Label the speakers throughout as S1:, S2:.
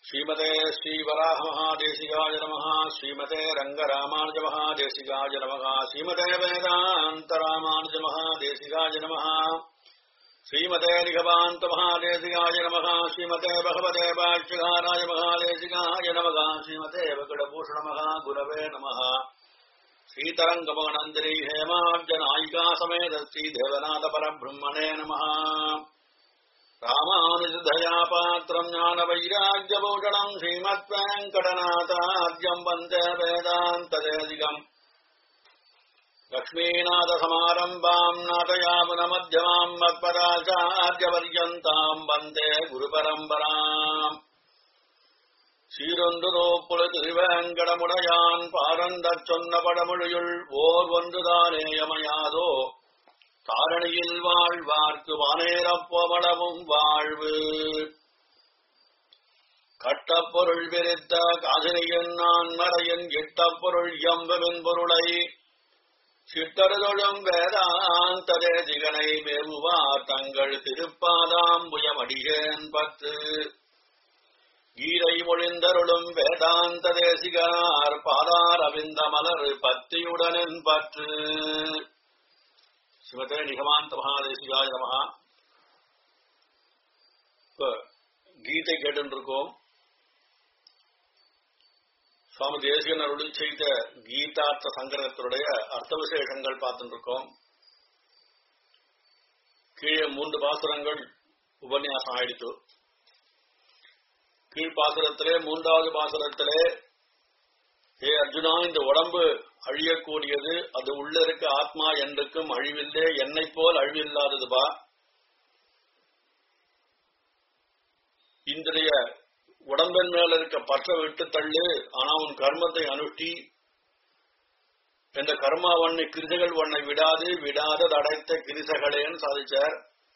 S1: श्रीमते श्रीवराहमहादेशिकाय नमः श्रीमते रङ्गरामानुजमहादेशिकाय नमः श्रीमते वेदान्तरामानुजमहादेशिकाय नमः श्रीमते निगमान्तमहादेशिकाय नमः श्रीमते भगवते भाष्यकाराय महादेशिकाय नमः श्रीमते वकडभूषणमः गुरवे नमः श्रीतरङ्गमगनन्दिनी हेमाब्जनायिका समेत श्रीदेवनाथपरब्रह्मणे नमः रामानुजधया पात्रम् ज्ञानवैराग्यभूषणम् श्रीमद्वेङ्कटनाथाद्यम् वन्दे वेदान्तदेदिकम् लक्ष्मीनाथसमारम्भाम् नाथयामुनमध्यमाम् मत्पराचार्यपर्यन्ताम् वन्दे गुरुपरम्पराम् சீரொன்று திருவேங்கடமுடையான் பாரந்தச் சொன்ன படமொழியுள் ஓர் ஒன்றுதானேயமையாதோ தாரணியில் வாழ்வார்க்கு வானேரப்போவளவும் வாழ்வு கட்டப்பொருள் விரித்த காசினியின் நான் மறையின் இட்டப்பொருள் எம்பவின் பொருளை சிட்டருதொழும் வேதாந்தரே திகனை மேவுவார் தங்கள் திருப்பாதாம்புயமடியேன் பத்து கீரை மொழிந்தருளும் வேதாந்த தேசிகார் பாதார் அவிந்த மலர் பத்தியுடனின் பற்று சிவதே நிகமாந்த மகாதேசிகாய நமகா இப்ப கீதை கேட்டுருக்கோம் சுவாமி தேசிகன் அருள் செய்த கீதார்த்த சங்கரத்தினுடைய அர்த்த விசேஷங்கள் பார்த்துட்டு இருக்கோம் கீழே மூன்று பாசுரங்கள் உபன்யாசம் ஆயிடுச்சு கீழ்பாசுரத்திலே மூன்றாவது பாசுரத்திலே ஏ அர்ஜுனா இந்த உடம்பு அழியக்கூடியது அது உள்ள இருக்க ஆத்மா என்றுக்கும் அழிவில்லே என்னை போல் அழிவில்லாததுபா இன்றைய உடம்பின் மேல இருக்க பற்ற விட்டு தள்ளு ஆனா உன் கர்மத்தை அனுஷ்டி இந்த கர்மா வண்ணை கிரிசைகள் வண்ணை விடாது விடாத அடைத்த கிரிசைகளேன்னு சாதிச்சார்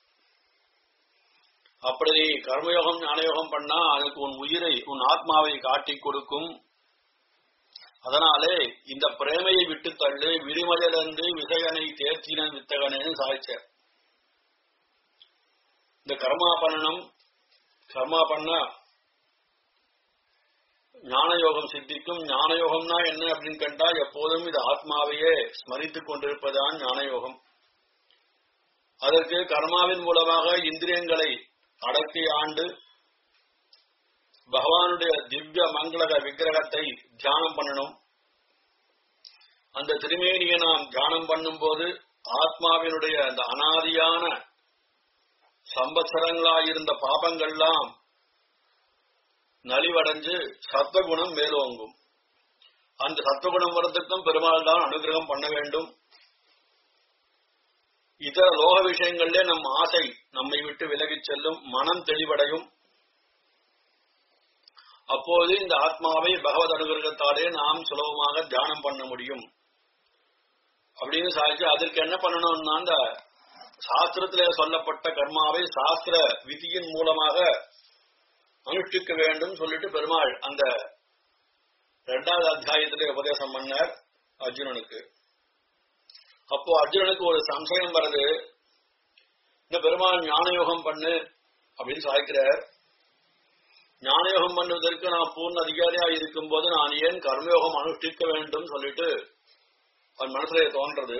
S1: அப்படி கர்மயோகம் ஞானயோகம் பண்ணா அதுக்கு உன் உயிரை உன் ஆத்மாவை காட்டி கொடுக்கும் அதனாலே இந்த பிரேமையை விட்டு தள்ளு விரிமதிலிருந்து விசையனை தேர்ச்சின வித்தகனேன்னு சாதிச்சார் இந்த கர்மா பண்ணணும் கர்மா பண்ண ஞானயோகம் சித்திக்கும் ஞானயோகம்னா என்ன அப்படின்னு கண்டா எப்போதும் இது ஆத்மாவையே ஸ்மரித்துக் கொண்டிருப்பதுதான் ஞானயோகம் அதற்கு கர்மாவின் மூலமாக இந்திரியங்களை அடக்கி ஆண்டு பகவானுடைய திவ்ய மங்களக விக்கிரகத்தை தியானம் பண்ணணும் அந்த திருமேனியை நாம் தியானம் பண்ணும் போது ஆத்மாவினுடைய அந்த அனாதியான சம்பத்சரங்களாயிருந்த பாபங்கள்லாம் நலிவடைஞ்சு சத்வகுணம் மேலோங்கும் அந்த சத்வகுணம் வரதுக்கும் பெருமாள் தான் அனுகிரகம் பண்ண வேண்டும் இதர லோக விஷயங்களிலே நம் ஆசை நம்மை விட்டு விலகிச் செல்லும் மனம் தெளிவடையும் அப்போது இந்த ஆத்மாவை பகவத் அனுகிரகத்தாலே நாம் சுலபமாக தியானம் பண்ண முடியும் அப்படின்னு சாதிச்சு அதற்கு என்ன பண்ணணும்னா அந்த சாஸ்திரத்திலே சொல்லப்பட்ட கர்மாவை சாஸ்திர விதியின் மூலமாக அனுஷ்டிக்க வேண்டும் சொல்லிட்டு பெருமாள் அந்த இரண்டாவது அத்தியாயத்திலே உபதேசம் பண்ணார் அர்ஜுனனுக்கு அப்போ அர்ஜுனனுக்கு ஒரு சம்சயம் வருது இந்த பெருமாள் ஞானயோகம் பண்ணு அப்படின்னு சாய்க்கிறார் ஞானயோகம் பண்ணுவதற்கு நான் பூர்ண அதிகாரியா இருக்கும் போது நான் ஏன் கர்மயோகம் அனுஷ்டிக்க வேண்டும் சொல்லிட்டு அவன் மனசுல தோன்றது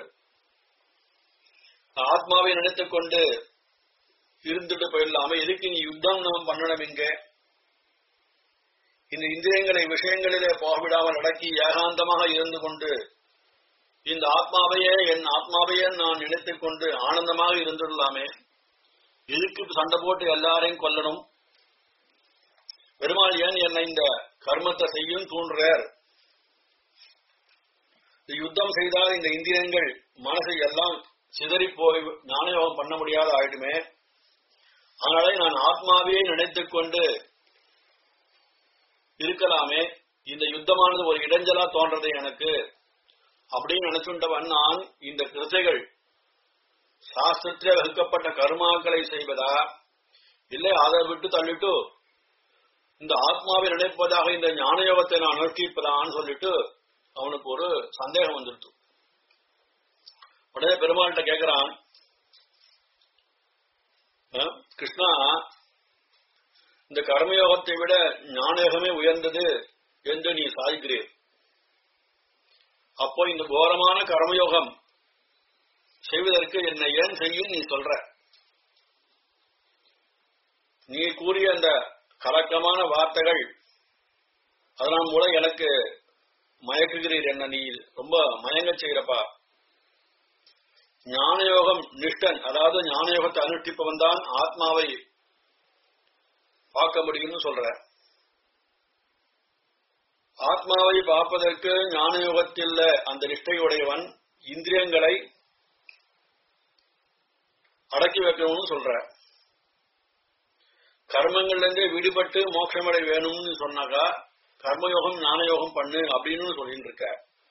S1: ஆத்மாவை நினைத்துக் கொண்டு இருந்துட்டு போயிடலாம எதுக்கு நீ யுத்தம் நாம் பண்ணணும் இங்க இந்த இந்திரியங்களை விஷயங்களிலே போகவிடாமல் அடக்கி ஏகாந்தமாக இருந்து கொண்டு இந்த ஆத்மாவையே என் ஆத்மாவையே நான் நினைத்துக் கொண்டு ஆனந்தமாக இருந்துடலாமே எதுக்கு சண்டை போட்டு எல்லாரையும் கொல்லணும் பெருமாள் ஏன் என்னை இந்த கர்மத்தை செய்யும் தூண்டுறார் யுத்தம் செய்தால் இந்த இந்திரியங்கள் மனசை எல்லாம் சிதறி போய் ஞானயோகம் பண்ண முடியாத ஆயிடுமே அதனால நான் ஆத்மாவையே நினைத்துக் கொண்டு இருக்கலாமே இந்த யுத்தமானது ஒரு இடைஞ்சலா தோன்றது எனக்கு அப்படின்னு நினைச்சுண்டவன் நான் இந்த கிருசைகள் சாஸ்திரத்திலே வகுக்கப்பட்ட கர்மாக்களை செய்வதா இல்லை அதை விட்டு தள்ளிட்டு இந்த ஆத்மாவை நினைப்பதாக இந்த ஞானயோகத்தை நான் அனுஷ்டிப்பதான்னு சொல்லிட்டு அவனுக்கு ஒரு சந்தேகம் வந்துடுத்து உடனே பெருமாள்கிட்ட கேக்குறான் கிருஷ்ணா இந்த கர்மயோகத்தை விட ஞானயோகமே உயர்ந்தது என்று நீ சாதிக்கிறீர் அப்போ இந்த கோரமான கர்மயோகம் செய்வதற்கு என்னை ஏன் செய்யும் நீ சொல்ற நீ கூறிய அந்த கலக்கமான வார்த்தைகள் அதனால் மூலம் எனக்கு மயக்குகிறீர் என்ன நீ ரொம்ப மயங்க செய்கிறப்பா ஞானயோகம் நிஷ்டன் அதாவது ஞானயோகத்தை அனுஷ்டிப்பவன் தான் ஆத்மாவை பார்க்க முடியும்னு சொல்ற ஆத்மாவை பார்ப்பதற்கு ஞானயோகத்தில் அந்த நிஷ்டையுடையவன் இந்திரியங்களை அடக்கி வைக்கணும்னு சொல்ற கர்மங்கள்ல இருந்தே விடுபட்டு மோட்சமடை வேணும்னு சொன்னாக்கா கர்மயோகம் ஞானயோகம் பண்ணு அப்படின்னு சொல்லிட்டு இருக்க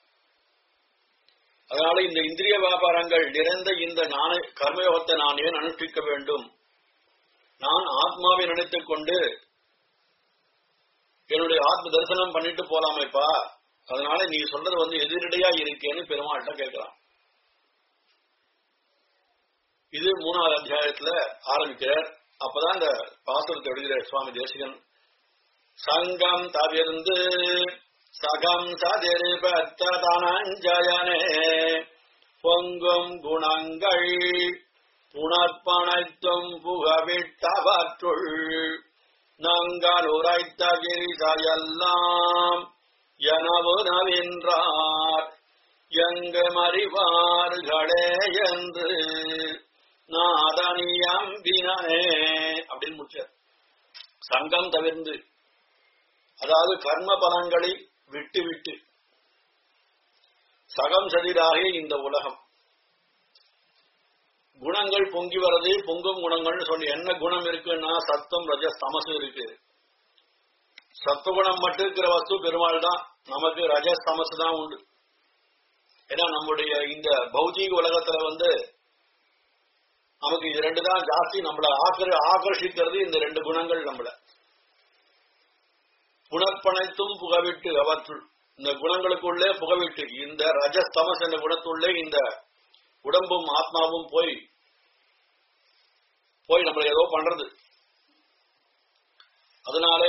S1: அதனால இந்த இந்திரிய வியாபாரங்கள் நிறைந்த இந்த ஞான கர்மயோகத்தை நான் ஏன் அனுஷ்டிக்க வேண்டும் நான் ஆத்மாவை நினைத்துக் கொண்டு என்னுடைய ஆத்ம தரிசனம் பண்ணிட்டு போலாமேப்பா அதனால நீ சொல்றது வந்து எதிரடையா இருக்கேன்னு பெருமாள்கிட்ட கேட்கலாம் இது மூணாவது அத்தியாயத்துல ஆரம்பிக்கிறார் அப்பதான் இந்த பாசுரத்தை எழுதுகிறார் சுவாமி தேசிகன் சங்கம் தவிர்ந்து சகம் சதிர்பத்தனஞ்சயனே பொங்கும் குணங்கள் புணர்ப்பனைத்தும் புகவிட்டவற்றுள் நாங்கள் உரைத்த கிரிசையெல்லாம் எனவு நவின்றார் எங்கு மறிவார்களே என்று நாதனியம்பினே அப்படின்னு முடிச்சார் சங்கம் தவிர்ந்து அதாவது கர்ம பலன்களை விட்டு விட்டு சகம் சதிராகிய இந்த உலகம் குணங்கள் பொங்கி வர்றது பொங்கும் குணங்கள்னு சொல்லி என்ன குணம் இருக்குன்னா சத்தம் ரஜஸ் தமசு இருக்கு சத்துவகுணம் மட்டும் இருக்கிற வஸ்து பெருமாள் தான் நமக்கு ரஜஸ் தமசு தான் உண்டு ஏன்னா நம்முடைய இந்த பௌதீக உலகத்துல வந்து நமக்கு இது ரெண்டு தான் ஜாஸ்தி நம்மள ஆக்கர் ஆகர்ஷிக்கிறது இந்த ரெண்டு குணங்கள் நம்மள புனர்ப்பனைத்தும் புகவிட்டு அவற்றுள் இந்த குணங்களுக்குள்ளே புகவிட்டு இந்த ரஜஸ் தமஸ் என்ற குணத்துள்ளே இந்த உடம்பும் ஆத்மாவும் போய் போய் நம்மள ஏதோ பண்றது அதனாலே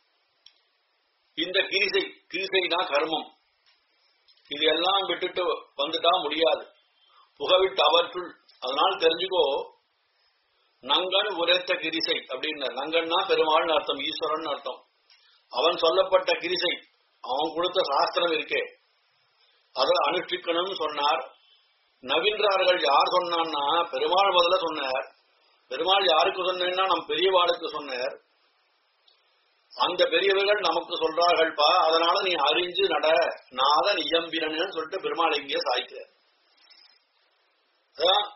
S1: இந்த கிரிசை கிரிசைனா கர்மம் இது எல்லாம் விட்டுட்டு வந்துட்டா முடியாது புகவிட்டு அவற்றுள் அதனால் தெரிஞ்சுக்கோ நங்கன் உரைத்த கிரிசை அப்படின்னு நங்கன்னா பெருமாள்னு அர்த்தம் ஈஸ்வரன் அர்த்தம் அவன் சொல்லப்பட்ட கிரிசை அவன் கொடுத்த சாஸ்திரம் இருக்கே அதை அனுஷ்டிக்கணும்னு சொன்னார் நவீன்றார்கள் யார் சொன்னான்னா பெருமாள் முதல்ல சொன்னார் பெருமாள் யாருக்கு சொன்னேன்னா நம் பெரியவாளுக்கு சொன்னார் அந்த பெரியவர்கள் நமக்கு சொல்றார்கள்ப்பா அதனால நீ அறிஞ்சு நட நாத நியம்பினன்னு சொல்லிட்டு பெருமாள் இங்கே சாய்க்கிறார் அதான்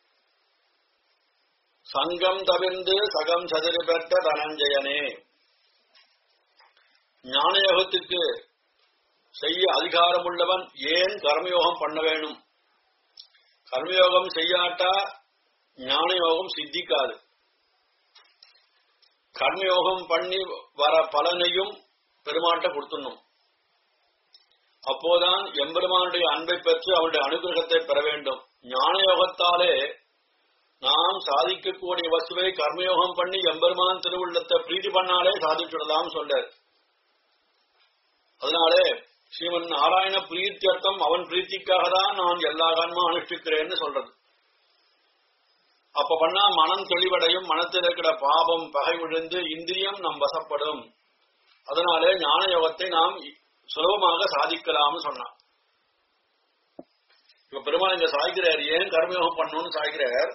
S1: சங்கம் தவிர்ந்து சகம் சதுர பெற்ற தனஞ்சயனே ஞானயோகத்துக்கு செய்ய அதிகாரம் உள்ளவன் ஏன் கர்மயோகம் பண்ண வேணும் கர்மயோகம் செய்யாட்டா ஞானயோகம் சித்திக்காது கர்மயோகம் பண்ணி வர பலனையும் பெருமாட்ட கொடுத்துடணும் அப்போதான் எம்பெருமானுடைய அன்பை பெற்று அவருடைய அனுகிரகத்தை பெற வேண்டும் ஞான யோகத்தாலே நாம் சாதிக்கக்கூடிய வசுவை கர்மயோகம் பண்ணி எம்பெருமான் திருவுள்ளத்தை பிரீதி பண்ணாலே சாதிச்சுடலாம் சொல்றார் அதனாலே ஸ்ரீமன் நாராயண பிரீத்தியர்த்தம் அவன் பிரீத்திக்காக தான் நான் எல்லா கர்மம் அனுஷ்டிக்கிறேன்னு சொல்றது அப்ப பண்ணா மனம் தெளிவடையும் மனத்தில் இருக்கிற பாபம் பகை விழுந்து இந்திரியம் நம் வசப்படும் அதனாலே ஞான யோகத்தை நாம் சுலபமாக சாதிக்கலாம்னு சொன்னான் இப்ப பெருமாள் இங்க சாய்கிறார் ஏன் கர்மயோகம் பண்ணணும்னு சாய்கிறார்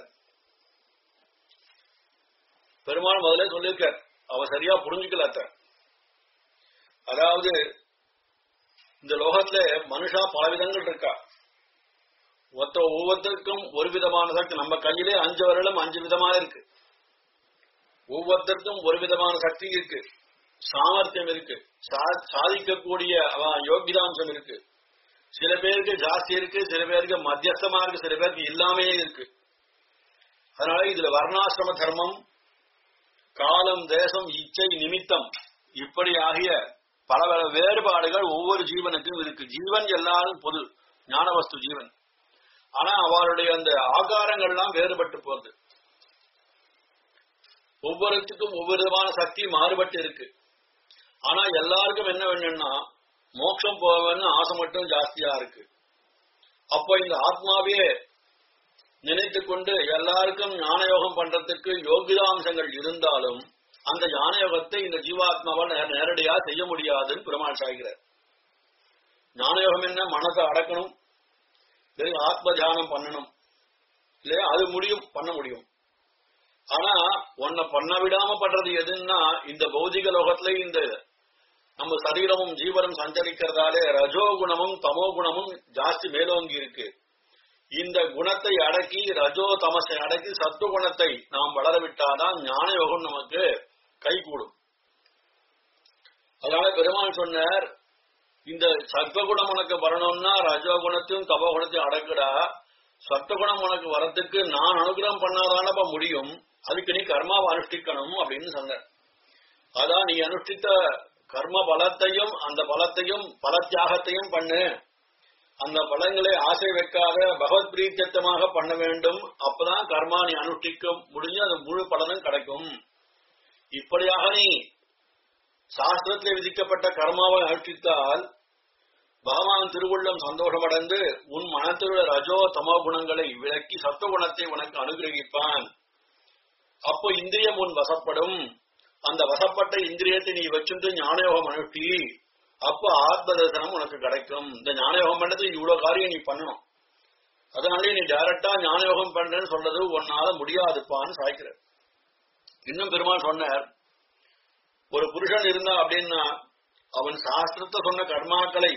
S1: பெருமாள் முதல்ல சொல்லியிருக்கார் அவ சரியா புரிஞ்சுக்கல அத்த அதாவது இந்த லோகத்துல மனுஷா பல விதங்கள் இருக்கா ஒத்த ஒவ்வொருத்தருக்கும் ஒரு விதமான சக்தி நம்ம கையிலே அஞ்சு வருடம் அஞ்சு விதமா இருக்கு ஒவ்வொருத்தருக்கும் ஒரு விதமான சக்தி இருக்கு சாமர்த்தியம் இருக்கு சா- சாதிக்கக்கூடிய அவன் யோகிதாம்சம் இருக்கு சில பேருக்கு ஜாஸ்தி இருக்கு சில பேருக்கு மத்தியஸ்தமா இருக்கு சில பேருக்கு இல்லாமே இருக்கு அதனால இதுல வர்ணாசிரம தர்மம் காலம் தேசம் இச்சை நிமித்தம் இப்படி ஆகிய பல பல வேறுபாடுகள் ஒவ்வொரு ஜீவனுக்கும் இருக்கு ஜீவன் எல்லாரும் பொது ஞானவஸ்து ஜீவன் ஆனா அவருடைய அந்த ஆகாரங்கள்லாம் வேறுபட்டு போகுது ஒவ்வொருத்துக்கும் ஒவ்வொரு விதமான சக்தி மாறுபட்டு இருக்கு ஆனா எல்லாருக்கும் என்ன வேணும்னா மோட்சம் போவேன்னு ஆசை மட்டும் ஜாஸ்தியா இருக்கு அப்போ இந்த ஆத்மாவே நினைத்து கொண்டு எல்லாருக்கும் ஞான யோகம் பண்றதுக்கு யோகிதாம்சங்கள் இருந்தாலும் அந்த ஞான யோகத்தை இந்த ஜீவாத்மாவால் நே- நேரடியா செய்ய முடியாதுன்னு பெருமாள் சாய்கிறார் ஞான யோகம் என்ன மனத்தை அடக்கணும் பிறகு ஆத்ம தியானம் பண்ணணும் இல்லையா அது முடியும் பண்ண முடியும் ஆனா உன்னை பண்ண விடாம பண்றது எதுன்னா இந்த பௌதிக லோகத்துல இந்த நம்ம சரீரமும் ஜீவனும் சஞ்சரிக்கிறதாலே ரஜோ குணமும் தமோ குணமும் ஜாஸ்தி மேலோங்கி இருக்கு இந்த குணத்தை அடக்கி ரஜோ தமசை அடக்கி சத்துவ குணத்தை நாம் வளர விட்டாதான் ஞான யோகம் நமக்கு கைகூடும் அதனால பெருமாள் சொன்னார் இந்த சத்வகுணம் உனக்கு வரணும்னா ரஜோகுணத்தையும் தபோகுணத்தையும் அடக்குடா சத்துவகுணம் உனக்கு வரத்துக்கு நான் அனுகிரகம் பண்ணாதானப்ப முடியும் அதுக்கு நீ கர்மாவை அனுஷ்டிக்கணும் அப்படின்னு சொன்னார் அதான் நீ அனுஷ்டித்த கர்ம பலத்தையும் அந்த பலத்தையும் பல தியாகத்தையும் பண்ணு அந்த பலங்களை ஆசை வைக்காத பகவத் பிரீத்தியத்தமாக பண்ண வேண்டும் அப்பதான் கர்மா நீ அனுஷ்டிக்க முடிஞ்சு அது முழு பலனும் கிடைக்கும் இப்படியாக நீ சாஸ்திரத்தில் விதிக்கப்பட்ட கர்மாவை அனுஷ்டித்தால் பகவான் திருவுள்ளம் சந்தோஷமடைந்து உன் மனத்தில் உள்ள ரஜோ தமோ குணங்களை விலக்கி சத்துவ குணத்தை உனக்கு அனுகிரகிப்பான் அப்போ இந்திரியம் உன் வசப்படும் அந்த வசப்பட்ட இந்திரியத்தை நீ வச்சுட்டு ஞானயோகம் அனுஷ்டி அப்போ ஆத்ம தரிசனம் உனக்கு கிடைக்கும் இந்த ஞானயோகம் பண்ணது இவ்வளவு காரியம் நீ பண்ணணும் அதனாலே நீ டைரக்டா ஞானயோகம் பண்றேன்னு சொல்றது உன்னால முடியாதுப்பான்னு சாய்க்கிற இன்னும் பெருமாள் சொன்னார் ஒரு புருஷன் இருந்தா அப்படின்னா அவன் சாஸ்திரத்தை சொன்ன கர்மாக்களை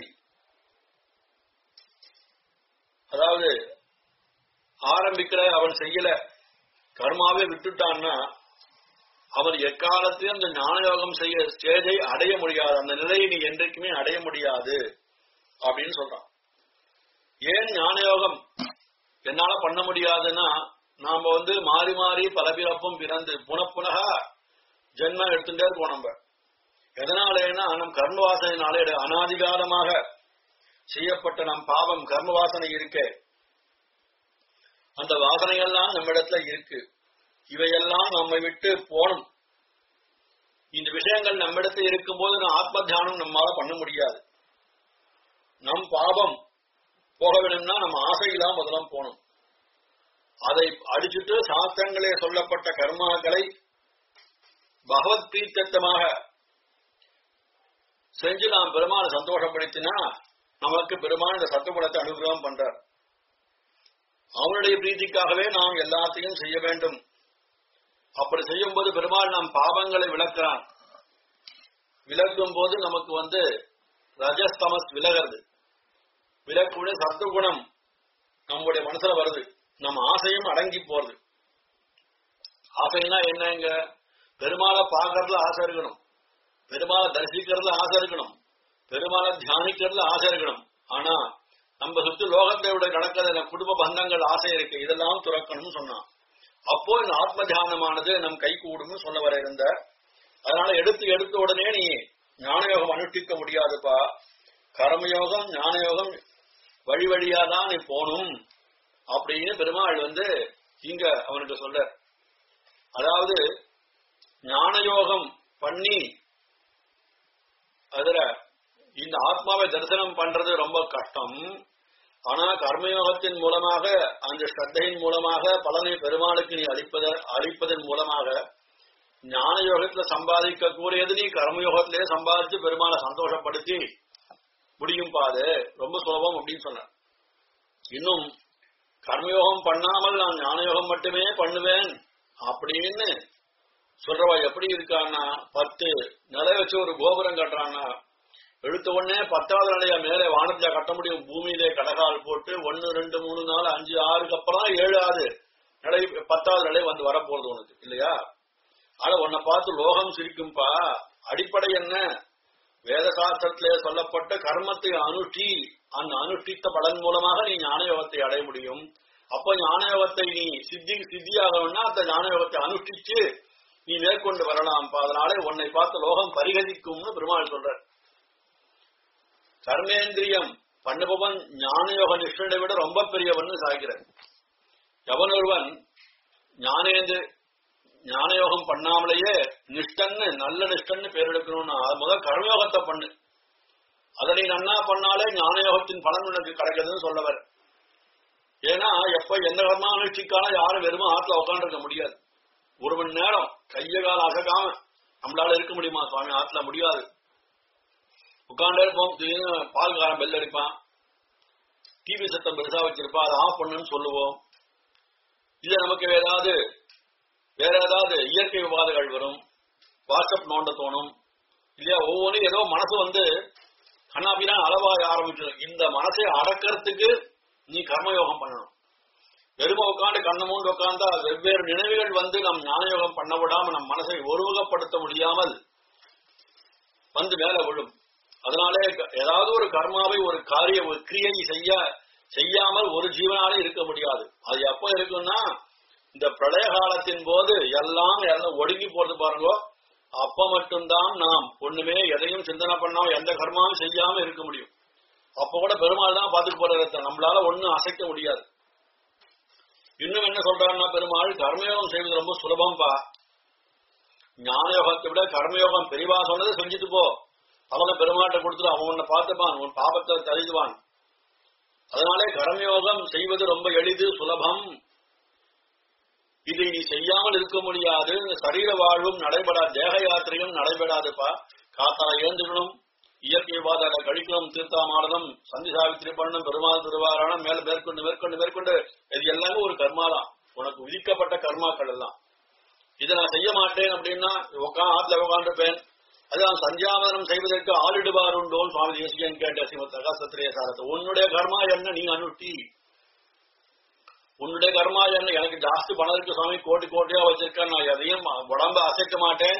S1: அதாவது ஆரம்பிக்கிற அவன் செய்யல கர்மாவே விட்டுட்டான்னா அவன் எக்காலத்தையும் அந்த ஞானயோகம் செய்ய ஸ்டேஜை அடைய முடியாது அந்த நிலையை நீ என்றைக்குமே அடைய முடியாது அப்படின்னு சொல்றான் ஏன் ஞானயோகம் என்னால பண்ண முடியாதுன்னா நாம வந்து மாறி மாறி பல பிறப்பும் பிறந்து புனப்புனக ஜென்மம் எடுத்துட்டே இருக்கோம் நம்ம எதனாலேன்னா நம் கர்ம வாசனையினாலே அனாதிகாலமாக செய்யப்பட்ட நம் பாவம் கர்ம வாசனை இருக்கே அந்த வாசனையெல்லாம் நம்ம இடத்துல இருக்கு இவையெல்லாம் நம்மை விட்டு போணும் இந்த விஷயங்கள் நம்மிடத்தில் இருக்கும்போது நான் ஆத்ம தியானம் நம்மால பண்ண முடியாது நம் பாவம் போக வேணும்னா நம்ம ஆசையெல்லாம் முதல்ல போகணும் அதை அடிச்சுட்டு சாஸ்திரங்களே சொல்லப்பட்ட கர்மாக்களை பகவத் பிரீத்தமாக செஞ்சு நாம் பெருமானை சந்தோஷப்படுத்தினா நமக்கு பெருமான் இந்த சத்துவகுணத்தை அனுகிரகம் பண்றார் அவனுடைய பிரீதிக்காகவே நாம் எல்லாத்தையும் செய்ய வேண்டும் அப்படி செய்யும் போது பெருமாள் நம் பாவங்களை விளக்குறான் விளக்கும் போது நமக்கு வந்து ரஜஸ்தமஸ் விலகிறது விலக்குடைய சத்துவகுணம் நம்முடைய மனசுல வருது நம்ம ஆசையும் அடங்கி போறது ஆசைன்னா என்னங்க பெருமாளை பார்க்கறதுல ஆசை இருக்கணும் பெருமாளை தரிசிக்கிறதுல ஆசை இருக்கணும் பெருமாளை தியானிக்கிறதுல ஆசை இருக்கணும் ஆனா நம்ம சுத்தி லோகத்தை விட நடக்கிற குடும்ப பந்தங்கள் ஆசை இருக்கு இதெல்லாம் துறக்கணும்னு சொன்னான் அப்போ இந்த ஆத்ம தியானமானது நம் கை கூடும்னு சொல்ல வர இருந்த அதனால எடுத்து எடுத்த உடனே நீ ஞானயோகம் அனுஷ்டிக்க முடியாதுப்பா கர்மயோகம் ஞானயோகம் வழி வழியா தான் நீ போகணும் அப்படின்னு பெருமாள் வந்து இங்க அவனுக்கு சொல்ற அதாவது ஞானயோகம் பண்ணி அதுல இந்த ஆத்மாவை தரிசனம் பண்றது ரொம்ப கஷ்டம் ஆனா கர்மயோகத்தின் மூலமாக அந்த ஸ்ரத்தையின் மூலமாக பலனை பெருமாளுக்கு நீ அளிப்பத அளிப்பதன் மூலமாக ஞான யோகத்துல சம்பாதிக்க கூடியது நீ கர்மயோகத்திலே சம்பாதிச்சு பெருமாளை சந்தோஷப்படுத்தி முடியும் பாது ரொம்ப சுலபம் அப்படின்னு சொன்ன இன்னும் கர்மயோகம் பண்ணாமல் நான் ஞானயோகம் மட்டுமே பண்ணுவேன் அப்படின்னு சொல்றவ எப்படி இருக்கான்னா பத்து நிலை வச்சு ஒரு கோபுரம் கட்டுறான்னா எடுத்த உடனே பத்தாவது நிலைய மேலே வானத்துல கட்ட முடியும் பூமியிலே கடகால் போட்டு ஒன்னு ரெண்டு மூணு நாலு அஞ்சு ஆறுக்கு அப்புறம் ஏழாவது நிலை பத்தாவது நிலை வந்து வரப்போறது உனக்கு இல்லையா ஆனா உன்னை பார்த்து லோகம் சிரிக்கும்பா அடிப்படை என்ன வேத சாஸ்திரத்திலே சொல்லப்பட்ட கர்மத்தை அனுஷ்டி அந்த அனுஷ்டித்த பலன் மூலமாக நீ ஞானயோகத்தை அடைய முடியும் அப்ப ஞானயோகத்தை நீ சித்தி சித்தியாகணும்னா அந்த ஞானயோகத்தை அனுஷ்டிச்சு நீ மேற்கொண்டு வரலாம்ப்பா அதனாலே உன்னை பார்த்து லோகம் பரிகதிக்கும்னு பெருமாள் சொல்ற கர்மேந்திரியம் பண்ணுபவன் ஞானயோக நிஷ்டனை விட ரொம்ப பெரியவன் சாகிறார் எவன் ஒருவன் ஞானேந்திர ஞானயோகம் பண்ணாமலேயே நிஷ்டன்னு நல்ல நிஷ்டன்னு பேர் எடுக்கணும்னா அது முதல் கர்மயோகத்தை பண்ணு அதை நீ நன்னா பண்ணாலே ஞானயோகத்தின் பலன் உனக்கு கிடைக்குதுன்னு சொல்லவர் ஏன்னா எப்ப எந்த கர்மா அனுஷ்டிக்காலும் யாரும் வெறும் ஆத்துல உட்காந்துருக்க முடியாது ஒரு மணி நேரம் கைய கால அசகாம நம்மளால இருக்க முடியுமா சுவாமி ஆத்துல முடியாது உட்காண்டே இருப்போம் திடீர்னு பால்காரன் பெல் அடிப்பான் டிவி சத்தம் பெருசா வச்சிருப்பா அதை ஆஃப் பண்ணுன்னு சொல்லுவோம் இது நமக்கு ஏதாவது வேற ஏதாவது இயற்கை விவாதங்கள் வரும் வாட்ஸ்அப் நோண்ட தோணும் இல்லையா ஒவ்வொன்றும் ஏதோ மனசு வந்து கண்ணாபினா அளவாக ஆரம்பிச்சிடும் இந்த மனசை அடக்கிறதுக்கு நீ கர்மயோகம் பண்ணணும் வெறும உட்காந்து கண்ண மூண்டு உட்கார்ந்தா வெவ்வேறு நினைவுகள் வந்து நம் ஞானயோகம் பண்ண விடாம நம் மனசை ஒருமுகப்படுத்த முடியாமல் வந்து மேல விழும் அதனாலே க- ஏதாவது ஒரு கர்மாவை ஒரு காரிய ஒரு கிரியை செய்ய செய்யாமல் ஒரு ஜீவனாலே இருக்க முடியாது அது எப்போ இருக்குன்னா இந்த பிரளய காலத்தின் போது எல்லாம் எல்லாம் ஒடுங்கி போறது பாருங்க அப்ப மட்டும்தான் நாம் ஒண்ணுமே எதையும் சிந்தனை பண்ணாம எந்த கர்மாவும் செய்யாம இருக்க முடியும் அப்ப கூட பெருமாள் தான் பாத்துட்டு போறத நம்மளால ஒண்ணும் அசைக்க முடியாது இன்னும் என்ன சொல்றாருன்னா பெருமாள் கர்மயோகம் செய்வது ரொம்ப சுலபம்பா ஞானயோகத்தை விட கர்மயோகம் பெரிவா சொன்னதை செஞ்சுட்டு போ அவங்க பெருமாட்டை கொடுத்துட்டு அவன் உன்னை பார்த்துப்பான் உன் பாபத்தை தருதுவான் அதனாலே கர்மயோகம் செய்வது ரொம்ப எளிது சுலபம் இதை நீ செய்யாமல் இருக்க முடியாது இந்த சரீர வாழ்வும் நடைபெறாது தேக யாத்திரையும் நடைபெறாதுப்பா காத்தால ஏந்துக்கணும் இயற்கை வாதாட கழிக்கணும் தீர்த்தாமாடணும் சந்தி சாவித்திரி பண்ணணும் பெருமாள் திருவாரணம் மேல மேற்கொண்டு மேற்கொண்டு மேற்கொண்டு இது எல்லாமே ஒரு கர்மா தான் உனக்கு விதிக்கப்பட்ட கர்மாக்கள் எல்லாம் இதை நான் செய்ய மாட்டேன் அப்படின்னா உட்கா ஆத்துல உட்காந்துருப்பேன் அதான் சந்தியாவதனம் செய்வதற்கு ஆளிடுவார் உண்டோன்னு சுவாமி தேசிகன் கேட்ட ஸ்ரீமத் அகசத்திரிய சாரத்தை உன்னுடைய கர்மா என்ன நீ அனுட்டி உன்னுடைய கர்மா என்ன எனக்கு ஜாஸ்தி பணம் இருக்கு சுவாமி கோடி கோட்டியா வச்சிருக்கேன் நான் எதையும் உடம்ப அசைக்க மாட்டேன்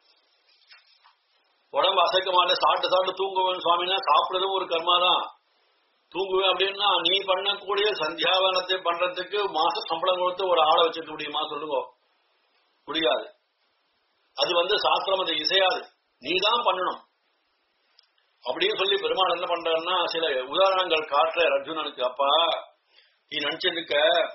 S1: உடம்ப அசைக்க மாட்டேன் சாப்பிட்டு சாப்பிட்டு தூங்குவேன் சுவாமினா சாப்பிடுறதும் ஒரு கர்மா தான் தூங்குவேன் அப்படின்னா நீ பண்ணக்கூடிய சந்தியாவனத்தை பண்றதுக்கு மாச சம்பளம் கொடுத்து ஒரு ஆளை வச்சுக்க முடியுமா சொல்லுங்க முடியாது அது வந்து சாஸ்திரம் அது இசையாது நீ தான் பண்ணணும் அப்படின்னு சொல்லி பெருமாள் என்ன பண்றாருன்னா சில உதாரணங்கள் காட்டுற அர்ஜுனனுக்கு அப்பா நீ நினைச்சிருக்க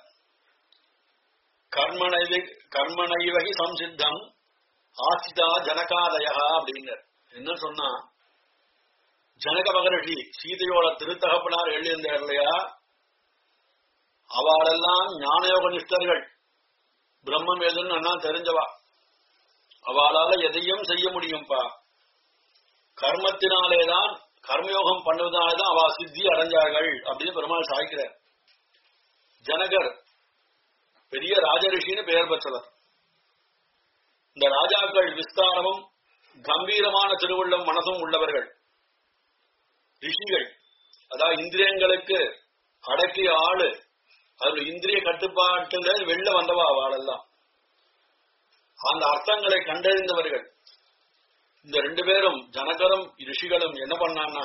S1: கர்மனைவி கர்மனைவகி சம்சித்தம் ஆசிதா ஜனகாதயா அப்படின்னார் என்ன சொன்னா ஜனக மகரிஷி சீதையோட திருத்தகப்பனார் எழுதியிருந்தார் இல்லையா அவளெல்லாம் ஞானயோக நிஷ்டர்கள் பிரம்மம் எதுன்னு அண்ணா தெரிஞ்சவா அவளால எதையும் செய்ய முடியும்பா கர்மத்தினாலேதான் கர்மயோகம் பண்ணுவதனாலேதான் அவ சித்தி அடைஞ்சார்கள் அப்படின்னு பெருமாள் சாய்க்கிறார் ஜனகர் பெரிய ராஜரிஷின்னு பெயர் பெற்றவர் இந்த ராஜாக்கள் விஸ்தாரமும் கம்பீரமான திருவுள்ளம் மனசும் உள்ளவர்கள் ரிஷிகள் அதாவது இந்திரியங்களுக்கு அடக்கிய ஆளு அதுல இந்திரிய கட்டுப்பாட்டுல வெளில வந்தவா அவளெல்லாம் அந்த அர்த்தங்களை கண்டறிந்தவர்கள் இந்த ரெண்டு பேரும் ஜனகரும் ரிஷிகளும் என்ன பண்ணான்னா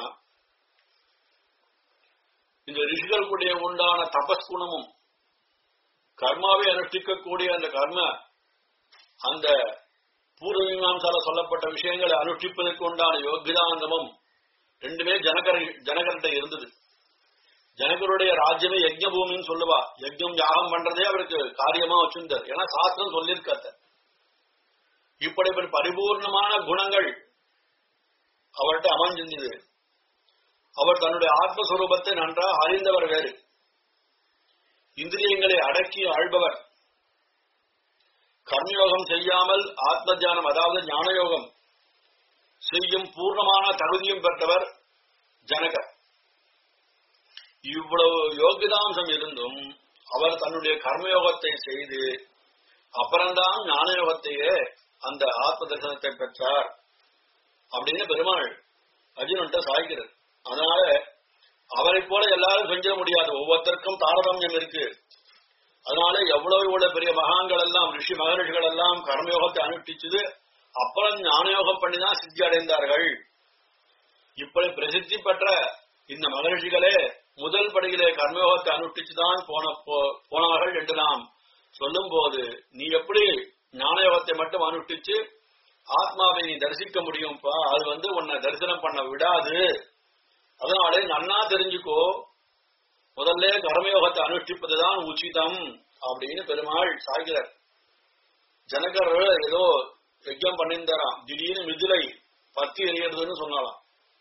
S1: இந்த ரிஷிகளுக்குடைய உண்டான தபஸ் குணமும் கர்மாவை அனுஷ்டிக்கக்கூடிய அந்த கர்ம அந்த பூர்வ மீமாம்சால சொல்லப்பட்ட விஷயங்களை அனுஷ்டிப்பதற்கு உண்டான யோகிதாந்தமும் ரெண்டுமே ஜனகர ஜனகர்கிட்ட இருந்தது ஜனகருடைய ராஜ்யமே யஜ்ஞ பூமின்னு சொல்லுவா யஜ்ஞம் யாகம் பண்றதே அவருக்கு காரியமா வச்சிருந்தார் ஏன்னா சாஸ்திரம் சொல்லியிருக்காத்த இப்படிப்பட்ட பரிபூர்ணமான குணங்கள் அவர்கிட்ட அமைஞ்சிருந்தது அவர் தன்னுடைய ஆத்மஸ்வரூபத்தை நன்றாக அறிந்தவர் வேறு இந்திரியங்களை அடக்கி ஆள்பவர் கர்மயோகம் செய்யாமல் ஆத்ம தியானம் அதாவது ஞானயோகம் செய்யும் பூர்ணமான தகுதியும் பெற்றவர் ஜனகர் இவ்வளவு யோகிதாம்சம் இருந்தும் அவர் தன்னுடைய கர்மயோகத்தை செய்து அப்புறம்தான் ஞானயோகத்தையே அந்த ஆத்ம தரிசனத்தை பெற்றார் அப்படின்னு பெருமாள் அர்ஜுனன்ட்ட சாய்க்கிறது அதனால அவரை போல எல்லாரும் செஞ்சிட முடியாது ஒவ்வொருத்தருக்கும் தாரதமியம் இருக்கு அதனால எவ்வளவு இவ்வளவு பெரிய மகான்கள் எல்லாம் ரிஷி மகரிஷிகள் எல்லாம் கர்மயோகத்தை அனுஷ்டிச்சது அப்புறம் ஞானயோகம் பண்ணிதான் சித்தி அடைந்தார்கள் இப்படி பிரசித்தி பெற்ற இந்த மகரிஷிகளே முதல் படியிலே கர்மயோகத்தை அனுஷ்டிச்சுதான் போன போ- போனார்கள் என்று நாம் சொல்லும் போது நீ எப்படி ஞானயோகத்தை மட்டும் அனுஷ்டிச்சு ஆத்மாவை நீ தரிசிக்க முடியும்ப்பா அது வந்து உன்னை தரிசனம் பண்ண விடாது அதனாலே நன்னா தெரிஞ்சுக்கோ முதல்ல கர்மயோகத்தை அனுஷ்டிப்பதுதான் உச்சிதம் அப்படின்னு பெருமாள் சாய்கிறார் ஜனகர் ஏதோ யஜ்யம் பண்ணியிருந்தாராம் திடீர்னு மிதிலை பத்தி எறியறதுன்னு சொன்னாலாம்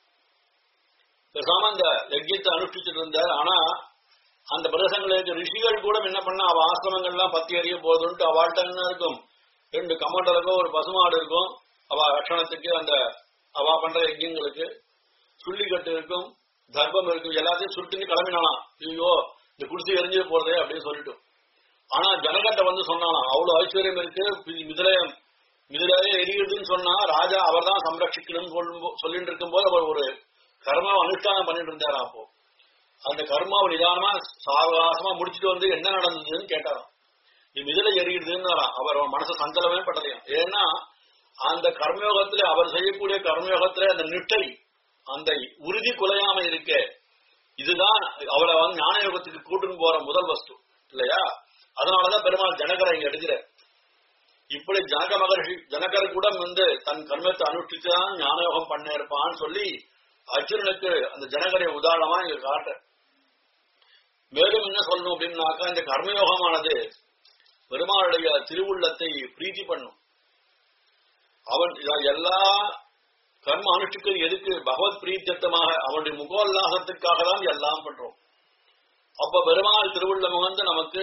S1: பேசாம அந்த யஜ்யத்தை அனுஷ்டிச்சுட்டு இருந்தார் ஆனா அந்த பிரதேசங்களுக்கு ரிஷிகள் கூட என்ன பண்ணா அவ ஆசிரமங்கள்லாம் பத்தி எறிய போதுன்ட்டு அவள்கிட்ட என்ன இருக்கும் ரெண்டு கமண்டலுக்கும் ஒரு பசுமாடு இருக்கும் அவ ரட்சணத்துக்கு அந்த அவ பண்ற யஜ்யங்களுக்கு சுள்ளிக்கட்டு இருக்கும் தர்ப்பம் இருக்கும் எல்லாத்தையும் சுட்டுன்னு கிளம்பினாலாம் ஐயோ இந்த குடிசை எரிஞ்சு போறதே அப்படின்னு சொல்லிட்டு ஆனா ஜனகட்ட வந்து சொன்னாலாம் அவ்வளவு ஐஸ்வர்யம் இருக்கு மி- மிதிலயம் மிதிலையே எரியுதுன்னு சொன்னா ராஜா அவர் தான் சம்ரட்சிக்கணும் சொல்லிட்டு இருக்கும்போது அவர் ஒரு கர்மாவை அனுஷ்டானம் பண்ணிட்டு இருந்தாரா அப்போ அந்த கர்மாவை நிதானமா சாவகாசமா முடிச்சுட்டு வந்து என்ன நடந்ததுன்னு கேட்டாராம் இது மிதிலை எரியுதுன்னு அவர் மனசு சஞ்சலமே பட்டதையும் ஏன்னா அந்த கர்மயோகத்துல அவர் செய்யக்கூடிய கர்மயோகத்துல அந்த நிட்டை அந்த உறுதி குலையாம இருக்கே இதுதான் அவரை வந்து ஞான யோகத்துக்கு கூட்டுன்னு போற முதல் வஸ்து இல்லையா அதனாலதான் பெருமாள் ஜனகரை இங்க எடுக்கிறார் இப்படி ஜனக மகர்ஷி ஜனகர் கூட வந்து தன் கர்மத்தை அனுஷ்டிச்சுதான் ஞானயோகம் பண்ண இருப்பான்னு சொல்லி அர்ஜுனனுக்கு அந்த ஜனகரை உதாரணமா இங்க காட்டுற மேலும் என்ன சொல்லணும் அப்படின்னாக்கா இந்த கர்மயோகமானது பெருமாளுடைய திருவுள்ளத்தை பிரீத்தி பண்ணும் அவன் இத- எல்லா கர்ம அனுஷ்டிக்கிறது எதுக்கு பகவத் பிரீத்தியத்தமாக அவனுடைய முகோல்லாசத்துக்காக தான் எல்லாம் பண்றோம் அப்ப பெருமாள் திருவுள்ளம் வந்து நமக்கு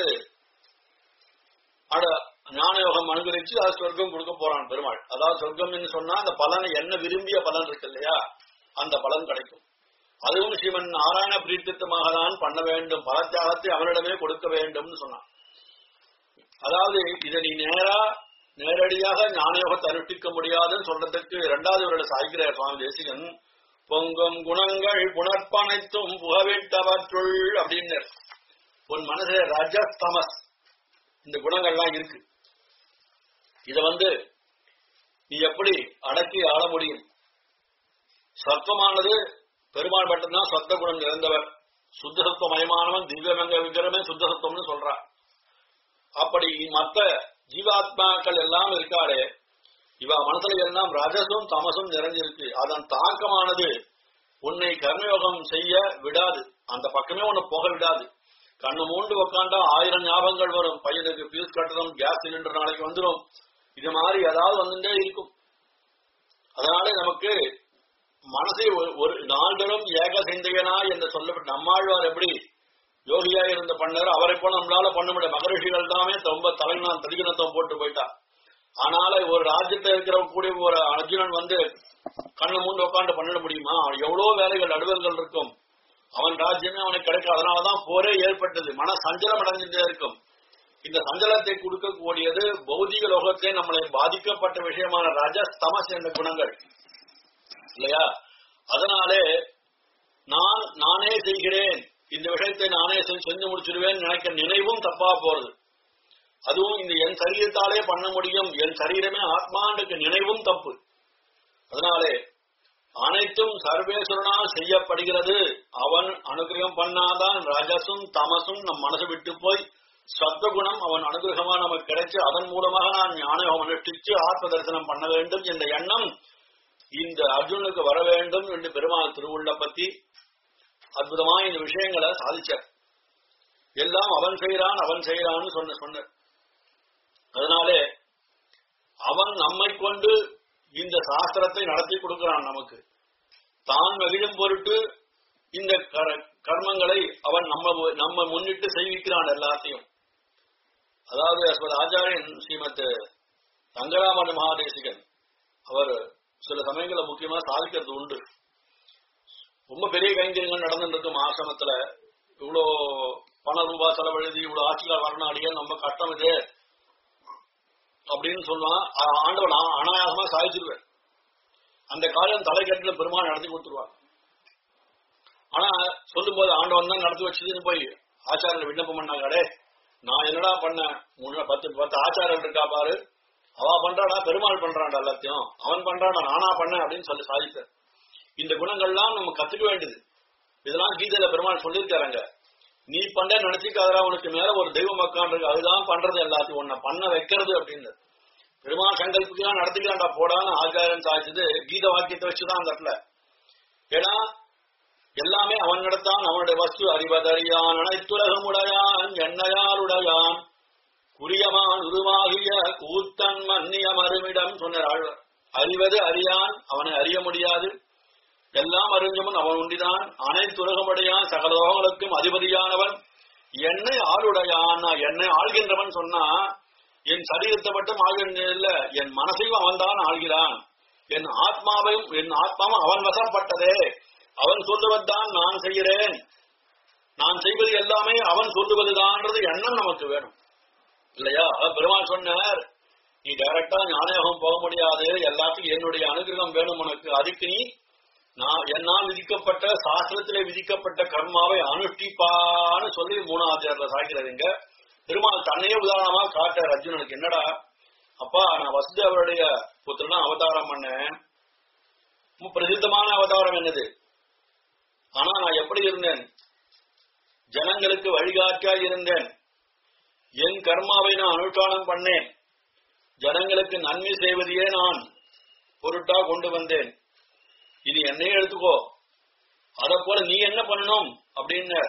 S1: அட ஞானயோகம் அனுகரிச்சு அது சொர்க்கம் கொடுக்க போறான் பெருமாள் அதாவது சொர்க்கம்னு சொன்னா அந்த பலனை என்ன விரும்பிய பலன் இருக்கு இல்லையா அந்த பலன் கிடைக்கும் அதுவும் ஸ்ரீமன் நாராயண பிரீத்தித்தமாக தான் பண்ண வேண்டும் பலத்தியாகத்தை அவனிடமே கொடுக்க வேண்டும்னு சொன்னான் அதாவது இதை நீ நேரா நேரடியாக ஞானயோகத்தை அனுஷ்டிக்க முடியாதுன்னு சொல்றதுக்கு இரண்டாவது ஒரு சாய்கிறார் சுவாமி தேசிகன் பொங்கும் குணங்கள் புணர்ப்பனைத்தும் புகவிட்டவற்றுள் அப்படின்னு உன் மனசுல ரஜஸ்தமஸ் இந்த குணங்கள்லாம் இருக்கு இத வந்து நீ எப்படி அடக்கி ஆள முடியும் சத்வமானது பெருமாள் மட்டும்தான் சத்த குணம் நிறைந்தவர் சுத்த சத்துவமயமானவன் திவ்யமங்க விக்கிரமே சுத்த சத்துவம்னு சொல்றார் அப்படி மத்த ஜீவாத்மாக்கள் எல்லாம் இருக்காளே இவ மனசுல எல்லாம் ரஜசும் தமசும் நிறைஞ்சிருக்கு அதன் தாக்கமானது உன்னை கர்மயோகம் செய்ய விடாது அந்த பக்கமே உன்னை போக விடாது கண்ணு மூண்டு உக்காண்டா ஆயிரம் ஞாபகங்கள் வரும் பையனுக்கு பீஸ் கட்டணும் கேஸ் சிலிண்டர் நாளைக்கு வந்துடும் இது மாதிரி ஏதாவது வந்துட்டே இருக்கும் அதனால நமக்கு மனசை ஒரு- ஒரு நாள்களும் ஏக சிந்தையனா என்று சொல்லப்பட்ட நம்மாழ்வார் எப்படி யோகியா இருந்த பண்ணார் அவரை போல நம்மளால பண்ண முடியும் மகரிஷிகள் தாமே ரொம்ப தலைநாள் தடிகணத்தம் போட்டு போயிட்டா ஆனால ஒரு ராஜ்யத்துல இருக்கிற கூடிய ஒரு அர்ஜுனன் வந்து கண்ணை மூண்டு உட்காந்து பண்ணிட முடியுமா அவன் எவ்வளவு வேலைகள் நடுவர்கள் இருக்கும் அவன் ராஜ்யமே அவனுக்கு கிடைக்கும் அதனாலதான் போரே ஏற்பட்டது மன சஞ்சலம் அடைஞ்சுட்டே இருக்கும் இந்த சஞ்சலத்தை கொடுக்கக்கூடியது பௌதிக லோகத்தை நம்மளை பாதிக்கப்பட்ட விஷயமான ரஜஸ் தமஸ் என்ற குணங்கள் இல்லையா அதனாலே நான் நானே செய்கிறேன் இந்த விஷயத்தை நானே செஞ்சு செஞ்சு முடிச்சிடுவேன் நினைக்க நினைவும் தப்பா போறது அதுவும் இந்த என் சரீரத்தாலே பண்ண முடியும் என் சரீரமே ஆத்மாண்டுக்கு நினைவும் தப்பு அதனாலே அனைத்தும் சர்வேஸ்வரனால் செய்யப்படுகிறது அவன் அனுகிரகம் பண்ணாதான் ரஜசும் தமசும் நம் மனசு விட்டு போய் சத்வகுணம் அவன் அனுகிரகமா நமக்கு கிடைச்சு அதன் மூலமாக நான் ஞானம் அனுஷ்டிச்சு ஆத்ம தரிசனம் பண்ண வேண்டும் என்ற எண்ணம் இந்த அர்ஜுனுக்கு வர வேண்டும் என்று பெருமாள் திருவுள்ள பத்தி அற்புதமா இந்த விஷயங்களை சாதிச்சார் எல்லாம் அவன் செய்கிறான் அவன் செய்கிறான்னு சொன்ன சொன்ன அதனாலே அவன் நம்மை கொண்டு இந்த சாஸ்திரத்தை நடத்தி கொடுக்கிறான் நமக்கு தான் மகிழும் பொருட்டு இந்த கர- கர்மங்களை அவன் நம்ம நம்ம முன்னிட்டு செய்விக்கிறான் எல்லாத்தையும் அதாவது அஸ்மத் ஆச்சாரியன் ஸ்ரீமத் ரங்கராமன் மகாதேசிகன் அவர் சில சமயங்கள முக்கியமா சாதிக்கிறது உண்டு ரொம்ப பெரிய கைங்கரியங்கள் நடந்துட்டு இருக்கும் ஆசிரமத்துல இவ்வளோ பண ரூபா செலவழுதி இவ்வளவு ஆட்சியில் வரணும் அடியே நம்ம கஷ்டம் இது அப்படின்னு சொல்லுவான் ஆ- ஆண்டவன் ஆ- அனாயாசமா சாதிச்சிருவேன் அந்த காலம் தலைக்கட்டுல பெருமாள் நடத்தி கொடுத்துருவான் ஆனா சொல்லும்போது ஆண்டவன் தான் நடத்தி வச்சதுன்னு போய் ஆச்சாரியர் விண்ணப்பம் பண்ணாங்க "அடே, நான் என்னடா பண்ணேன் மூணு பத்து பத்து ஆச்சாரர் இருக்கா பாரு அவ பண்றாடா பெருமாள் பண்றான்டா எல்லாத்தையும் அவன் பண்றாடா நானா பண்ணேன் அப்படின்னு சொல்லி சாதித்தார் இந்த குணங்கள்லாம் நம்ம கத்துக்க வேண்டியது இதெல்லாம் கீதையில பெருமாள் சொல்லியிருக்காருங்க நீ பண்ற நினைச்சுக்காதரா உனக்கு மேல ஒரு தெய்வம் உட்காந்துருக்கு அதுதான் பண்றது எல்லாத்தையும் உன்னை பண்ண வைக்கிறது அப்படின்னு பெருமாள் சங்கல்பத்துலாம் நடத்திக்கலாம்டா போடான்னு ஆச்சாரியன் சாதிச்சது கீத வாக்கியத்தை வச்சுதான் அந்த இடத்துல ஏன்னா எல்லாமே அவன் நடத்தான் அவனுடைய வஸ்து அறிவதறியான் அனைத்துலகமுடையான் எண்ணையாருடையான் குறியமான் உருவாகிய கூத்தன் மன்னிய மறுமிடம் சொன்னார் ஆழ்வார் அறிவது அறியான் அவனை அறிய முடியாது எல்லாம் அறிஞ்சவன் அவன் உண்டிதான் அனைத்து உலகமுடையான் சகல லோகங்களுக்கும் அதிபதியானவன் என்னை ஆளுடையான் என்னை ஆள்கின்றவன் சொன்னா என் சரீரத்தை மட்டும் ஆள்கின்ற இல்ல என் மனசையும் அவன்தான் ஆள்கிறான் என் ஆத்மாவையும் என் ஆத்மாவும் அவன் வசப்பட்டதே அவன் சொல்லுவதுதான் நான் செய்கிறேன் நான் செய்வது எல்லாமே அவன் சொல்லுவதுதான்றது எண்ணம் நமக்கு வேணும் இல்லையா அதான் பெருமாள் சொன்னார் நீ டைரக்டா ஞானயோகம் போக முடியாது எல்லாத்துக்கும் என்னுடைய அனுகிரகம் வேணும் உனக்கு அதுக்கு நீ நான் என்னால் விதிக்கப்பட்ட சாஸ்திரத்திலே விதிக்கப்பட்ட கர்மாவை அனுஷ்டிப்பான்னு சொல்லி மூணாவது சாய்க்கிறதுங்க பெருமாள் தன்னையே உதாரணமா காட்டார் அர்ஜுனனுக்கு என்னடா அப்பா நான் வசுதேவருடைய புத்திரனா அவதாரம் பண்ணேன் ரொம்ப பிரசித்தமான அவதாரம் என்னது ஆனா நான் எப்படி இருந்தேன் ஜனங்களுக்கு வழிகாட்டியாய் இருந்தேன் என் கர்மாவை நான் அனுஷ்டானம் பண்ணேன் ஜனங்களுக்கு நன்மை செய்வதையே நான் பொருட்டா கொண்டு வந்தேன் இனி என்னையே எடுத்துக்கோ அத போல நீ என்ன பண்ணணும் அப்படின்னு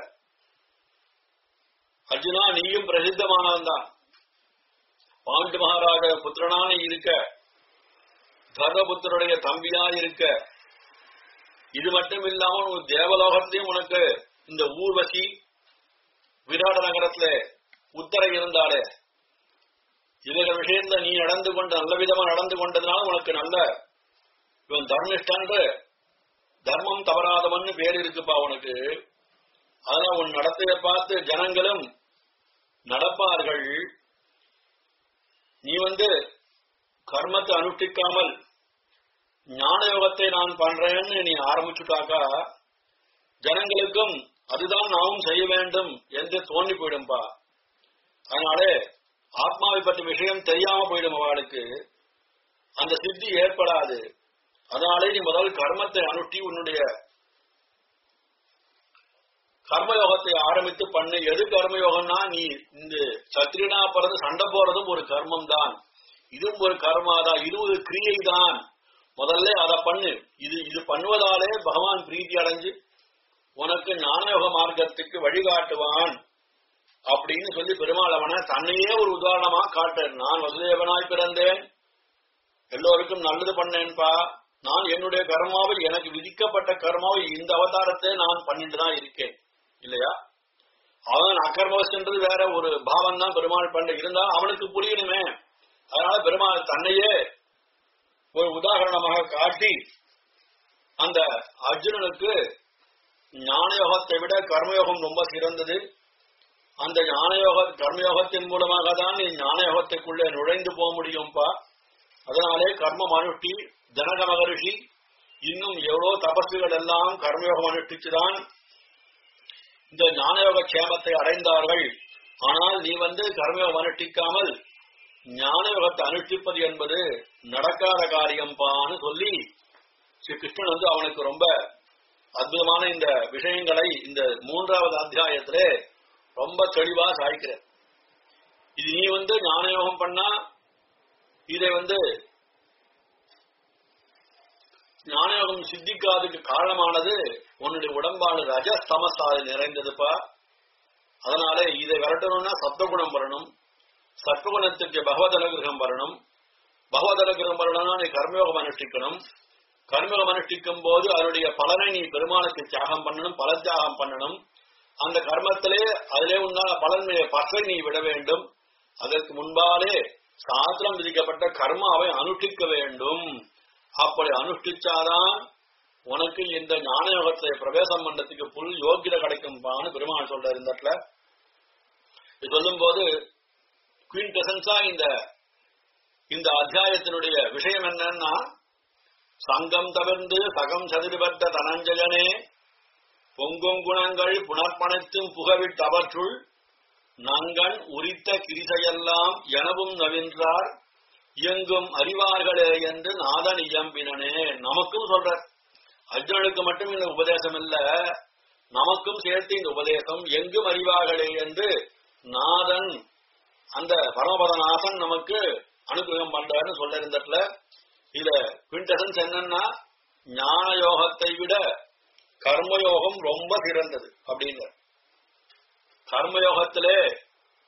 S1: அர்ஜுனா நீயும் பிரசித்தமானவன் தான் பாண்டு மகாராஜ புத்திரனான இருக்க தர்மபுத்தருடைய தம்பியா இருக்க இது மட்டும் இல்லாம உனக்கு தேவலோகத்திலையும் உனக்கு இந்த ஊர்வசி விராட நகரத்துல உத்தரை இருந்தாலே இவர்கள் விஷயத்துல நீ நடந்து கொண்ட நல்ல விதமா நடந்து கொண்டதுனால உனக்கு நல்ல இவன் தர்மிஷ்டன்று தர்மம் தவறாதவன் பேர் இருக்குப்பா உனக்கு அதனால உன் நடத்தைய பார்த்து ஜனங்களும் நடப்பார்கள் நீ வந்து கர்மத்தை அனுஷ்டிக்காமல் ஞான யோகத்தை நான் பண்றேன்னு நீ ஆரம்பிச்சுட்டாக்கா ஜனங்களுக்கும் அதுதான் நாமும் செய்ய வேண்டும் என்று தோண்டி போயிடும்பா அதனாலே ஆத்மாவை பற்றி விஷயம் தெரியாம போயிடும் அவளுக்கு அந்த சித்தி ஏற்படாது அதனாலே நீ முதல் கர்மத்தை அனுஷ்டி உன்னுடைய கர்மயோகத்தை ஆரம்பித்து பண்ணு எது கர்மயோகம்னா நீ இந்த சத்திரியனா பிறந்து சண்டை போறதும் ஒரு கர்மம் தான் இதுவும் ஒரு கர்மா தான் இது ஒரு கிரியை தான் முதல்ல அதை பண்ணு இது இது பண்ணுவதாலே பகவான் பிரீத்தி அடைஞ்சு உனக்கு ஞானயோக மார்க்கத்துக்கு வழிகாட்டுவான் அப்படின்னு சொல்லி பெருமாள் அவனை தன்னையே ஒரு உதாரணமா காட்டார் நான் வசுதேவனாய் பிறந்தேன் எல்லோருக்கும் நல்லது பண்ணேன்பா நான் என்னுடைய கர்மாவை எனக்கு விதிக்கப்பட்ட கர்மாவை இந்த அவதாரத்தை நான் பண்ணிட்டு தான் இருக்கேன் இல்லையா அவன் அக்கர்மவசன்றது வேற ஒரு பாவம் தான் பெருமாள் பண்ண இருந்தா அவனுக்கு புரியணுமே அதனால பெருமாள் தன்னையே ஒரு உதாரணமாக காட்டி அந்த அர்ஜுனனுக்கு ஞானயோகத்தை விட கர்மயோகம் ரொம்ப சிறந்தது அந்த ஞானயோக கர்மயோகத்தின் மூலமாக தான் நீ ஞானயோகத்துக்குள்ளே நுழைந்து போக முடியும்பா அதனாலே கர்மம் அனுஷ்டி ஜனக மகரிஷி இன்னும் எவ்வளவு தபசுகள் எல்லாம் கர்மயோகம் அனுஷ்டிச்சுதான் இந்த ஞானயோக கேமத்தை அடைந்தார்கள் ஆனால் நீ வந்து கர்மயோகம் அனுஷ்டிக்காமல் ஞானயோகத்தை அனுஷ்டிப்பது என்பது நடக்காத காரியம்பான்னு சொல்லி ஸ்ரீ கிருஷ்ணன் வந்து அவனுக்கு ரொம்ப அற்புதமான இந்த விஷயங்களை இந்த மூன்றாவது அத்தியாயத்திலே ரொம்ப தெளிவா சாய்க்கிற இது நீ வந்து ஞானயோகம் பண்ணா இதை வந்து ஞானயோகம் சித்திக்காதுக்கு காரணமானது உன்னுடைய உடம்பாடு ரஜ தமசாது நிறைந்ததுப்பா அதனால இதை விரட்டணும்னா சத்துவகுணம் வரணும் சத்துவகுணத்துக்கு பகவத் அனுகிரகம் வரணும் பகவத் அனுகிரகம் வரணும்னா நீ கர்மயோகம் அனுஷ்டிக்கணும் கர்மயோகம் அனுஷ்டிக்கும் போது அதனுடைய பலனை நீ பெருமானுக்கு தியாகம் பண்ணணும் பல தியாகம் பண்ணணும் அந்த கர்மத்திலே அதிலே உண்டான பலன் பற்றை நீ விட வேண்டும் அதற்கு முன்பாலே சாஸ்திரம் விதிக்கப்பட்ட கர்மாவை அனுஷ்டிக்க வேண்டும் அப்படி அனுஷ்டிச்சாதான் உனக்கு இந்த ஞானயோகத்தை பிரவேசம் பண்றதுக்கு புல் யோகித கிடைக்கும்பான்னு பெருமாள் சொல்றாரு இந்த இடத்துல இது சொல்லும் போது குயின்டெசன்ஸா இந்த இந்த அத்தியாயத்தினுடைய விஷயம் என்னன்னா சங்கம் தவிர்ந்து சகம் சதிர்பட்ட தனஞ்சயனே பொங்கும் குணங்கள் புனர்ப்பணத்தும் புகவிட்டு அவற்றுள் நங்கன் உரித்த கிரிசையெல்லாம் எனவும் நவின்றார் இயங்கும் அறிவார்களே என்று நாதன் இயம்பினனே நமக்கும் சொல்ற அர்ஜுனனுக்கு மட்டும் இந்த உபதேசம் இல்ல நமக்கும் சேர்த்து இந்த உபதேசம் எங்கும் அறிவார்களே என்று நாதன் அந்த பரமபதநாதன் நமக்கு அனுகிரகம் பண்றாருன்னு சொல்ற இந்த இடத்துல இதுல குவிண்டசன்ஸ் என்னன்னா ஞான யோகத்தை விட கர்மயோகம் ரொம்ப சிறந்தது அப்படிங்கிற கர்மயோகத்திலே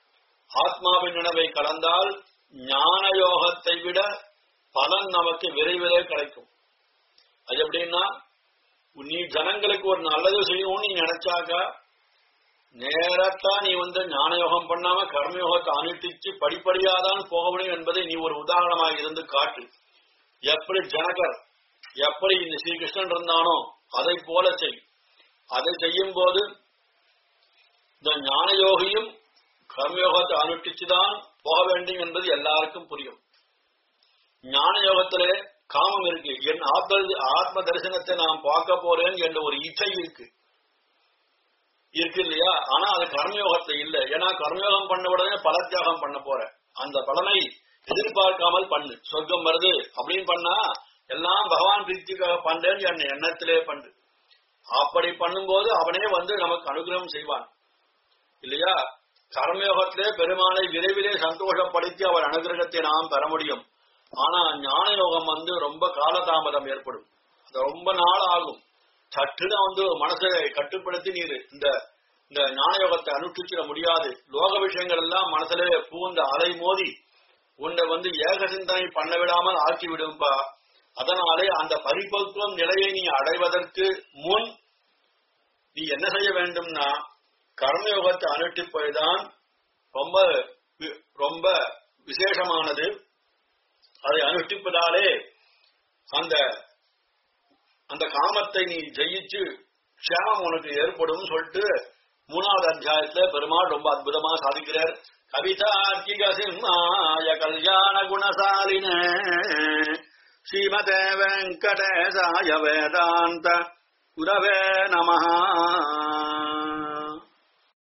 S1: ஆத்மாவின் நினைவை கலந்தால் ஞான யோகத்தை விட பலன் நமக்கு விரைவிலே கிடைக்கும் அது எப்படின்னா நீ ஜனங்களுக்கு ஒரு நல்லது செய்யணும்னு நீ நினைச்சாக்கா நேரத்தா நீ வந்து ஞான யோகம் பண்ணாம கர்மயோகத்தை அனுஷ்டிச்சு படிப்படியாதான் போக முடியும் என்பதை நீ ஒரு உதாரணமாக இருந்து காட்டு எப்படி ஜனகர் எப்படி இந்த ஸ்ரீகிருஷ்ணன் இருந்தானோ அதை போல செய் அதை செய்யும் போது இந்த ஞான யோகியும் கர்மயோகத்தை அனுஷ்டிச்சுதான் போக வேண்டும் என்பது எல்லாருக்கும் புரியும் ஞான யோகத்திலே காமம் இருக்கு என் ஆத்ம ஆத்ம தரிசனத்தை நான் பார்க்க போறேன் என்ற ஒரு இச்சை இருக்கு இருக்கு இல்லையா ஆனா அது கர்மயோகத்தை இல்ல ஏன்னா கர்மயோகம் பண்ண உடனே பலத்தியாகம் பண்ண போற அந்த பலனை எதிர்பார்க்காமல் பண்ணு சொர்க்கம் வருது அப்படின்னு பண்ணா எல்லாம் பகவான் பிரீத்திக்காக பண்றேன்னு என் எண்ணத்திலே பண்ணு அப்படி பண்ணும்போது அவனே வந்து நமக்கு அனுகிரகம் செய்வான் இல்லையா கர்மயோகத்திலே பெருமானை விரைவிலே சந்தோஷப்படுத்தி அவர் அனுகிரகத்தை நாம் பெற முடியும் ஆனா ஞான யோகம் வந்து ரொம்ப காலதாமதம் ஏற்படும் அது ரொம்ப நாள் ஆகும் சட்டுன்னு வந்து மனசை கட்டுப்படுத்தி நீர் இந்த இந்த ஞான யோகத்தை அனுஷ்டிச்சிட முடியாது லோக விஷயங்கள் எல்லாம் மனசுல பூந்த அலை மோதி உன்னை வந்து ஏக சிந்தனை பண்ண விடாமல் ஆக்கி விடும்பா அதனாலே அந்த பரிபக்குவம் நிலையை நீ அடைவதற்கு முன் நீ என்ன செய்ய வேண்டும்னா கர்மயோகத்தை அனுஷ்டிப்பதுதான் ரொம்ப வி- ரொம்ப விசேஷமானது அதை அனுஷ்டிப்பதாலே அந்த அந்த காமத்தை நீ ஜெயிச்சு க்ஷேமம் உனக்கு ஏற்படும் சொல்லிட்டு மூணாவது அத்தியாயத்துல பெருமாள் ரொம்ப அற்புதமா சாதிக்கிறார் கவிதார்க்கிக சிம்மாய கல்யாண குணசாலின ஸ்ரீமதே வெங்கடேசாய வேதாந்த குரவே நமஹா